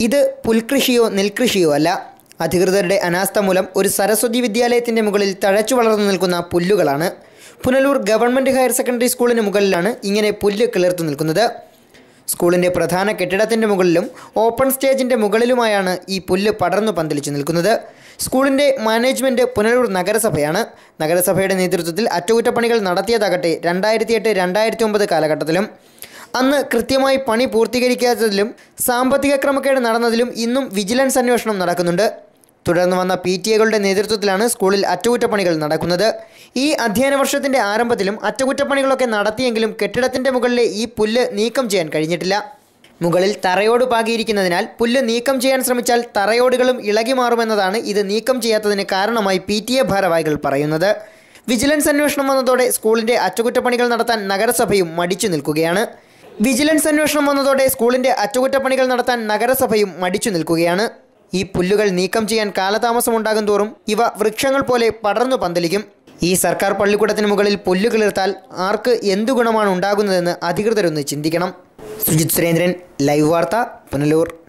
ഇത് പുൽകൃഷിയോ നെൽകൃഷിയോ അല്ല അധികൃതരുടെ അനാസ്ഥ മൂലം ഒരു സരസ്വതി വിദ്യാലയത്തിൻ്റെ മുകളിൽ തഴച്ചു വളർന്നു നിൽക്കുന്ന പുല്ലുകളാണ് പുനലൂർ ഗവൺമെൻറ് ഹയർ സെക്കൻഡറി സ്കൂളിന് മുകളിലാണ് ഇങ്ങനെ പുല്ല് കിളിർത്തു നിൽക്കുന്നത് സ്കൂളിൻ്റെ പ്രധാന കെട്ടിടത്തിൻ്റെ മുകളിലും ഓപ്പൺ സ്റ്റേജിൻ്റെ മുകളിലുമായാണ് ഈ പുല്ല് പടർന്നു പന്തലിച്ചു നിൽക്കുന്നത് സ്കൂളിൻ്റെ മാനേജ്മെൻറ്റ് പുനലൂർ നഗരസഭയാണ് നഗരസഭയുടെ നേതൃത്വത്തിൽ അറ്റകുറ്റപ്പണികൾ നടത്തിയതാകട്ടെ രണ്ടായിരത്തി എട്ട് രണ്ടായിരത്തി ഒമ്പത് കാലഘട്ടത്തിലും അന്ന് കൃത്യമായി പണി പൂർത്തീകരിക്കാത്തതിലും സാമ്പത്തിക ക്രമക്കേട് നടന്നതിലും ഇന്നും വിജിലൻസ് അന്വേഷണം നടക്കുന്നുണ്ട് തുടർന്ന് വന്ന പി ടി എകളുടെ നേതൃത്വത്തിലാണ് സ്കൂളിൽ അറ്റകുറ്റപ്പണികൾ നടക്കുന്നത് ഈ അധ്യയന വർഷത്തിൻ്റെ ആരംഭത്തിലും അറ്റകുറ്റപ്പണികളൊക്കെ നടത്തിയെങ്കിലും കെട്ടിടത്തിൻ്റെ മുകളിലെ ഈ പുല്ല് നീക്കം ചെയ്യാൻ കഴിഞ്ഞിട്ടില്ല മുകളിൽ തറയോട് പാകിയിരിക്കുന്നതിനാൽ പുല്ല് നീക്കം ചെയ്യാൻ ശ്രമിച്ചാൽ തറയോടുകളും ഇളകി മാറുമെന്നതാണ് ഇത് നീക്കം ചെയ്യാത്തതിന് കാരണമായി പി ടി എ ഭാരവാഹികൾ പറയുന്നത് വിജിലൻസ് അന്വേഷണം വന്നതോടെ സ്കൂളിൻ്റെ അറ്റകുറ്റപ്പണികൾ നടത്താൻ നഗരസഭയും മടിച്ചു നിൽക്കുകയാണ് വിജിലൻസ് അന്വേഷണം വന്നതോടെ സ്കൂളിൻ്റെ അറ്റകുറ്റപ്പണികൾ നടത്താൻ നഗരസഭയും മടിച്ചു നിൽക്കുകയാണ് ഈ പുല്ലുകൾ നീക്കം ചെയ്യാൻ കാലതാമസം ഉണ്ടാകും തോറും ഇവ വൃക്ഷങ്ങൾ പോലെ പടർന്നു പന്തലിക്കും ഈ സർക്കാർ പള്ളിക്കൂടത്തിന് മുകളിൽ പുല്ല് കിളിർത്താൽ ആർക്ക് എന്തു ഗുണമാണ് ഉണ്ടാകുന്നതെന്ന് അധികൃതരൊന്ന് ചിന്തിക്കണം സുജിത് സുരേന്ദ്രൻ ലൈവ് വാർത്ത പുനലൂർ